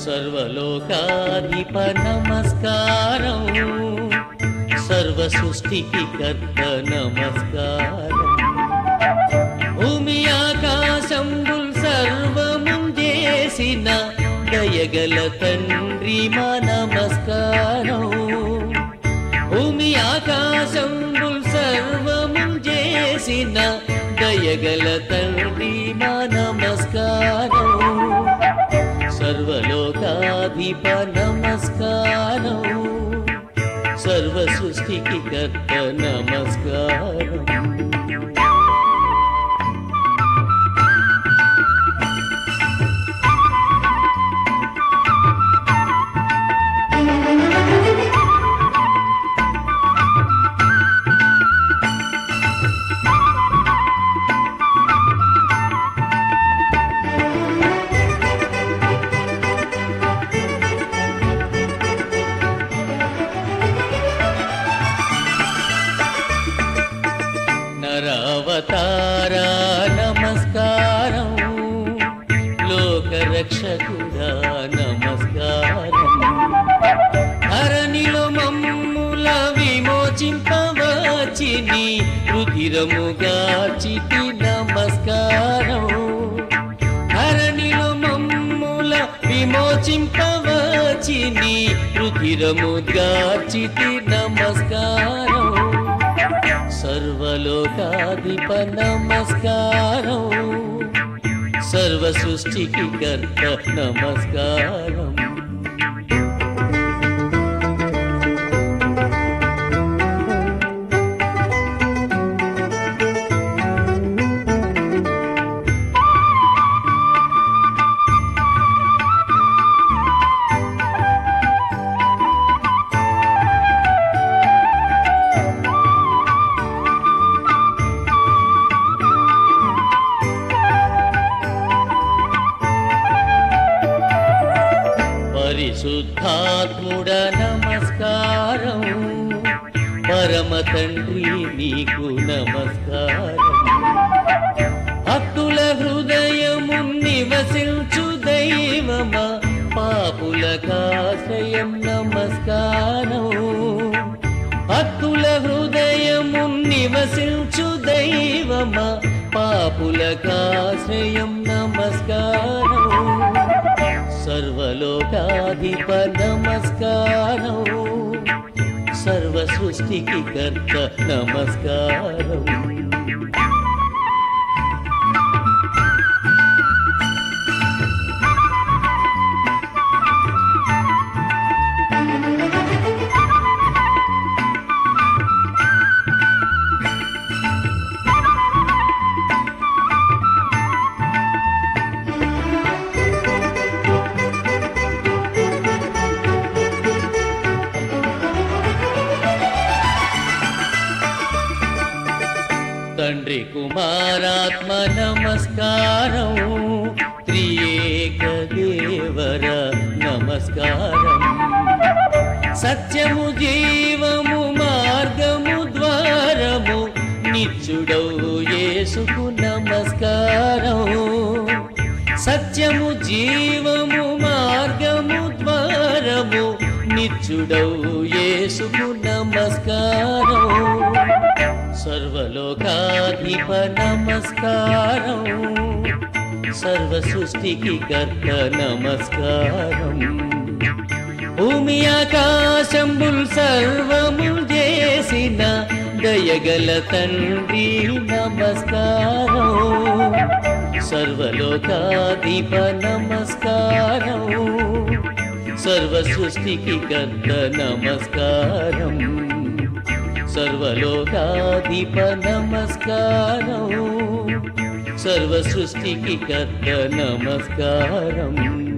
సర్వలోకాధిప నమస్కారం సర్వ సృష్టికి కర్త నమస్కారం భూమి ఆకాశంబుల్ సర్వముం చేసిన దయగల తండ్రి మా నమస్కారం భూమి ఆకాశంబుల్ సర్వముం చేసిన దయగల తండ్రి మా నమస్కారం సర్వలోకాధిప నమస్కారం సర్వ సృష్టికి కర్త నమస్కారం నరవతార నమస్కారం లోకరక్షకుడా నమస్కారం ధరణిలో మమ్ముల విమోచింపవచి నీ రుధిరముగా చిటి నమస్కారం ధరణిలో మమ్ముల విమోచింపవచి నీ రుధిరముగా చిటి నమస్కారం సర్వలోకాధిప నమస్కారం సర్వ సృష్టికి కర్త నమస్కారం పరిశుద్ధాత్ముడ నమస్కారం పరమ తండ్రి నీకు నమస్కారం భక్తుల హృదయము నివసించు దైవమా పాపుల కాశ్రయం నమస్కారం భక్తుల హృదయము నివసించు దైవమా పాపుల కాశ్రయం నమస్కారం సర్వలోకాధిప నమస్కారం సర్వ సృష్టికి కర్త నమస్కారం తండ్రి కుమారాత్మ నమస్కారం త్రియేక దేవర నమస్కారం సత్యము జీవము మార్గము ద్వారము నిత్యుడవు యేసుకు నమస్కారం సత్యము జీవము మార్గము ద్వారము నిత్యుడవు యేసుకు నమస్కారం సర్వలోకాధిప నమస్కారం సర్వ సృష్టికి కర్త నమస్కారం భూమి ఆకాశంబుల్ సర్వముల్ చేసిన దయగల తండ్రి నమస్కారం సర్వలోకాధిప నమస్కారం సర్వ సృష్టికి కర్త నమస్కారం సర్వలోకాధిప నమస్కారం సర్వ సృష్టికి కర్త నమస్కారం